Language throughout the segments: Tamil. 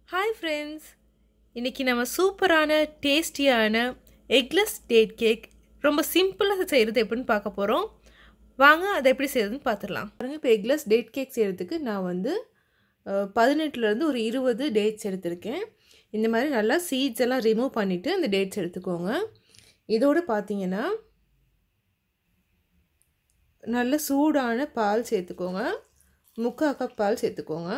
ஹாய் ஃப்ரெண்ட்ஸ் இன்றைக்கி நம்ம சூப்பரான டேஸ்டியான எக்லெஸ் டேட் கேக் ரொம்ப சிம்பிளாக செய்கிறது எப்படின்னு பார்க்க போகிறோம் வாங்க அதை எப்படி செய்யறதுன்னு பார்த்துடலாம் பாருங்க இப்போ எக்லெஸ் டேட் கேக் செய்கிறதுக்கு நான் வந்து அஹ், பதினெட்டுலேருந்து ஒரு இருபது டேட்ஸ் எடுத்திருக்கேன் இந்த மாதிரி நல்லா சீட்ஸ் எல்லாம் ரிமூவ் பண்ணிவிட்டு அந்த டேட்ஸ் எடுத்துக்கோங்க இதோடு பார்த்தீங்கன்னா நல்ல சூடான பால் சேர்த்துக்கோங்க முக்கால் கப் பால் சேர்த்துக்கோங்க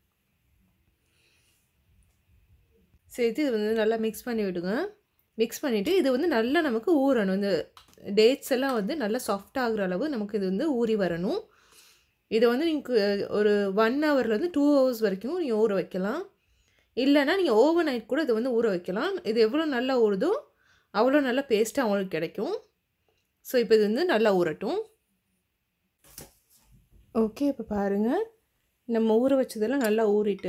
சேர்த்து இது வந்து நல்லா மிக்ஸ் பண்ணி விடுங்க மிக்ஸ் பண்ணிவிட்டு இது வந்து நல்லா நமக்கு ஊறணும் இந்த டேட்ஸ் எல்லாம் வந்து நல்லா சாஃப்ட் ஆகுற அளவு நமக்கு இது வந்து ஊறி வரணும் இதை வந்து நீங்கள் ஒரு ஒன் ஹவர்லேருந்து டூ ஹவர்ஸ் வரைக்கும் நீங்கள் ஊற வைக்கலாம் இல்லைன்னா நீங்கள் ஓவர் நைட் கூட இதை வந்து ஊற வைக்கலாம் இது எவ்வளோ நல்லா ஊறுதோ அவ்வளோ நல்லா பேஸ்ட்டாக அவங்களுக்கு கிடைக்கும் ஸோ இப்போ இது வந்து நல்லா ஊறட்டும் ஓகே இப்போ பாருங்கள் நம்ம ஊற வச்சதெல்லாம் நல்லா ஊறிட்டு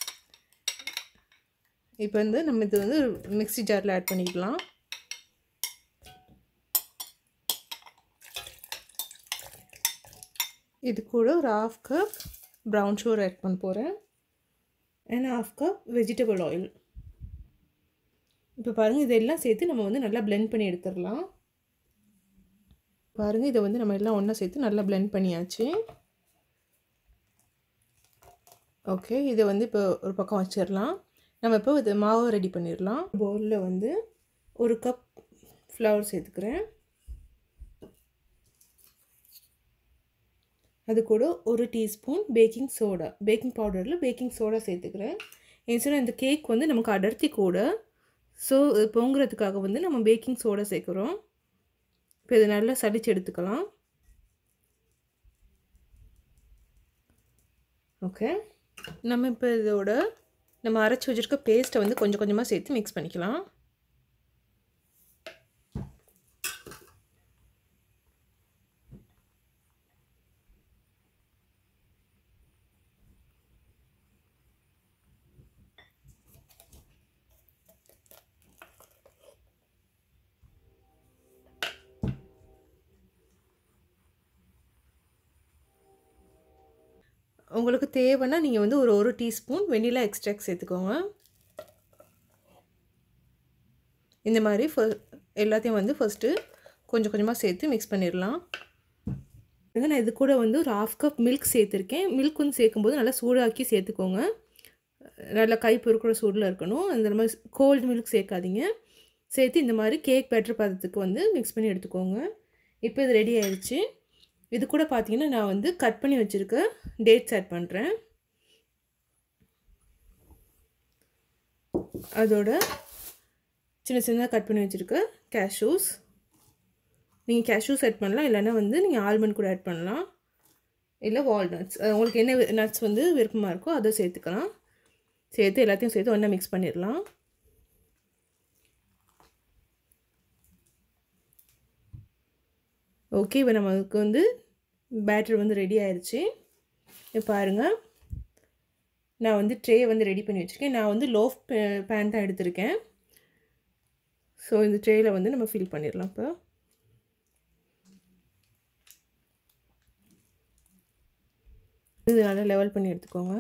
இப்போ வந்து நம்ம இது வந்து மிக்ஸி ஜாரில் ஆட் பண்ணிக்கலாம் இது கூட ஒரு half cup brown sugar add பண்ண போகிறேன் and half cup vegetable oil இப்போ பாருங்கள் இதெல்லாம் சேர்த்து நம்ம வந்து நல்லா blend பண்ணி எடுத்துடலாம் பாருங்கள் இதை வந்து நம்ம எல்லாம் ஒன்றா சேர்த்து நல்லா blend பண்ணியாச்சு ஓகே இதை வந்து இப்போ ஒரு பக்கம் வச்சிடலாம் நம்ம இப்போ இது மாவு ரெடி பண்ணிடலாம் பவுலில் வந்து ஒரு கப் ஃப்ளவர் சேர்த்துக்கிறேன் அது கூட ஒரு டீஸ்பூன் பேக்கிங் சோடா பேக்கிங் பவுடரில் பேக்கிங் சோடா சேர்த்துக்கிறேன் ஏன்னு சொன்னால் இந்த கேக் வந்து நமக்கு அடர்த்தி கூட ஸோ பொங்குறதுக்காக வந்து நம்ம பேக்கிங் சோடா சேர்க்குறோம் இப்போ இது நல்லா சளிச்சு எடுத்துக்கலாம் ஓகே நம்ம இப்போ இதோட நம்ம அரைச்சி வச்சுருக்க பேஸ்ட்டை வந்து கொஞ்சம் கொஞ்சமாக சேர்த்து மிக்ஸ் பண்ணிக்கலாம் உங்களுக்கு தேவைன்னா நீங்கள் வந்து ஒரு ஒரு டீஸ்பூன் வெண்ணிலா எக்ஸ்ட்ராக்ட் சேர்த்துக்கோங்க இந்த மாதிரி ஃப எல்லாத்தையும் வந்து ஃபஸ்ட்டு கொஞ்சம் கொஞ்சமாக சேர்த்து மிக்ஸ் பண்ணிடலாம் நான் இது கூட வந்து ஒரு ஆஃப் கப் மில்க் சேர்த்துருக்கேன் மில்க் வந்து சேர்க்கும்போது நல்லா சூடாக்கி சேர்த்துக்கோங்க நல்லா கை பொறுக்கிற சூடில் இருக்கணும் அந்த மாதிரி கோல்டு மில்க் சேர்க்காதீங்க சேர்த்து இந்த மாதிரி கேக் பேட்டர் பதத்துக்கு வந்து மிக்ஸ் பண்ணி எடுத்துக்கோங்க இப்போ இது ரெடி ஆயிடுச்சு இது கூட பார்த்தீங்கன்னா நான் வந்து கட் பண்ணி வச்சுருக்க டேட்ஸ் ஆட் பண்ணுறேன் அதோட சின்ன சின்னதாக கட் பண்ணி வச்சுருக்க கேஷ்யூஸ் நீங்கள் கேஷ்யூஸ் ஆட் பண்ணலாம் இல்லைன்னா வந்து நீங்கள் ஆல்மண்ட் கூட ஆட் பண்ணலாம் இல்லை வால்நட்ஸ் உங்களுக்கு என்ன நட்ஸ் வந்து விருப்பமாக இருக்கோ அதை சேர்த்துக்கலாம் சேர்த்து எல்லாத்தையும் சேர்த்து ஒன்றா மிக்ஸ் பண்ணிடலாம் ஓகே இப்போ நமக்கு வந்து பேட்டர் வந்து ரெடி ஆயிடுச்சு இப்போ பாருங்கள் நான் வந்து ட்ரே வந்து ரெடி பண்ணி வச்சுருக்கேன் நான் வந்து லோஃப் பேன் தான் எடுத்திருக்கேன் ஸோ இந்த ட்ரேயில் வந்து நம்ம ஃபில் பண்ணிடலாம் இப்போ இது நல்லா லெவல் பண்ணி எடுத்துக்கோங்க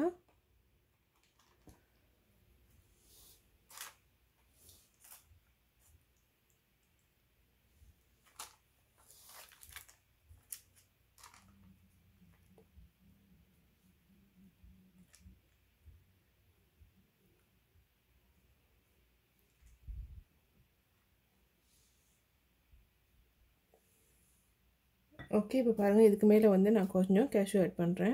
ஓகே இப்போ பாருங்கள் இதுக்கு மேலே வந்து நான் கொஞ்சம் கேஷ்யூ ஆட் பண்ணுறேன்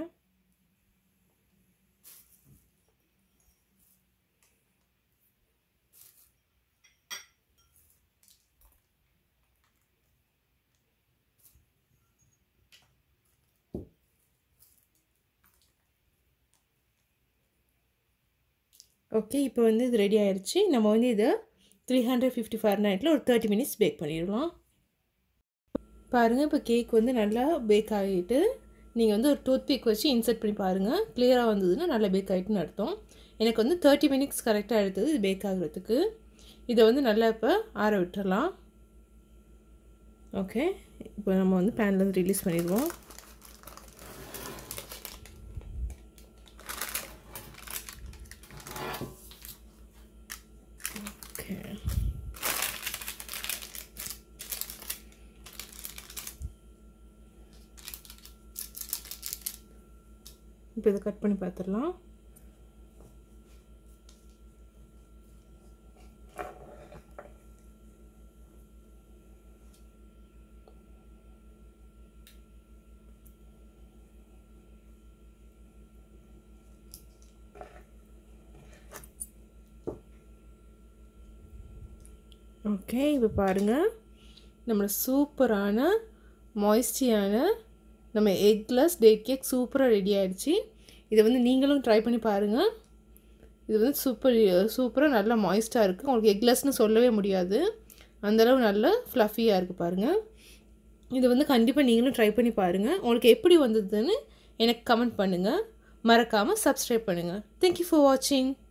ஓகே இப்போ வந்து இது ரெடி ஆயிடுச்சு நம்ம வந்து இதை த்ரீ ஹண்ட்ரட் ஃபிஃப்டி ஃபைவ் நைட்டில் ஒரு தேர்ட்டி மினிட்ஸ் பேக் பண்ணிடலாம் பாருங்கள் இப்போ கேக் வந்து நல்லா பேக் ஆகிட்டு நீங்கள் வந்து ஒரு டூத் பிக் வச்சு இன்சர்ட் பண்ணி பாருங்கள் கிளியராக வந்ததுன்னா நல்லா பேக் ஆகிட்டுன்னு அர்த்தம் எனக்கு வந்து தேர்ட்டி மினிட்ஸ் கரெக்டாக எடுத்தது இது பேக் ஆகுறதுக்கு இதை வந்து நல்லா இப்போ ஆற விட்டுறலாம் ஓகே இப்போ நம்ம வந்து பேன்லேருந்து ரிலீஸ் பண்ணிடுவோம் இப்போ இதை கட் பண்ணி பார்த்துடலாம் ஓகே இப்போ பாருங்கள் நம்மளோட சூப்பரான மாய்ஸ்டியான நம்ம எக்லெஸ் டேட் கேக் சூப்பராக ரெடி ஆகிடுச்சு இதை வந்து நீங்களும் ட்ரை பண்ணி பாருங்கள் இது வந்து சூப்பர் சூப்பராக நல்லா மாய்ஸ்ட்டாக இருக்குது உங்களுக்கு எக்லெஸ்னு சொல்லவே முடியாது அந்தளவு நல்ல ஃப்ளஃபியாக இருக்குது பாருங்கள் இது வந்து கண்டிப்பாக நீங்களும் ட்ரை பண்ணி பாருங்கள் உங்களுக்கு எப்படி வந்ததுன்னு எனக்கு கமெண்ட் பண்ணுங்கள் மறக்காமல் சப்ஸ்கிரைப் பண்ணுங்கள் தேங்க்யூ ஃபார் வாட்சிங்